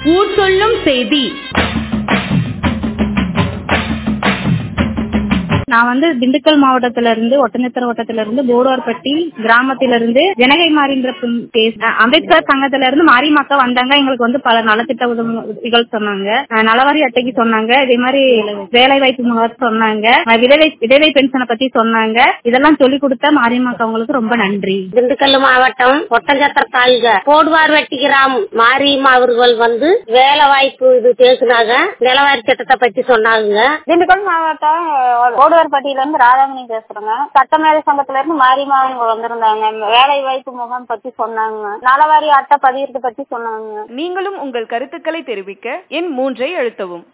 ஊர் சொல்லும் செய்தி நான் வந்து திண்டுக்கல் மாவட்டத்தில இருந்து ஒட்டஞ்சத்திர வட்டத்தில இருந்து போடுவார்பட்டி கிராமத்தில இருந்து ஜனகை மாறின்ற அம்பேத்கர் சங்கத்துல இருந்து மாரியமாக்கா வந்தாங்க எங்களுக்கு வந்து பல நலத்திட்ட உதவிகள் சொன்னாங்க அஹ் நலவாரி அட்டைக்கு சொன்னாங்க இதே மாதிரி வேலை வாய்ப்பு முகாம் சொன்னாங்க அஹ் விதவை விதவை பென்ஷனை பத்தி சொன்னாங்க இதெல்லாம் சொல்லி கொடுத்த மாரியமாக்கா அவங்களுக்கு ரொம்ப நன்றி திண்டுக்கல் மாவட்டம் ஒட்டஞ்சத்திர தாழ்க போடுவார் வெட்டி கிராமம் மாரியம்மா அவர்கள் வந்து வேலை வாய்ப்பு இது பேசுனாங்க நிலவாரி திட்டத்தை பத்தி சொன்னாங்க திண்டுக்கல் மாவட்டம் ஓடுவார்பட்டியில இருந்து ராதாமணி பேசுறேங்க சட்டமேலை சங்கத்துல இருந்து மாரியம்மா அவங்க வந்திருந்தாங்க வேலை வாய்ப்பு முகாம் பத்தி சொன்னாங்க நலவாரி அட்டை பதிவுறது பத்தி சொன்னாங்க நீங்களும் உங்கள் கருத்துக்களை தெரிவிக்க எண் மூன்றை அழுத்தவும்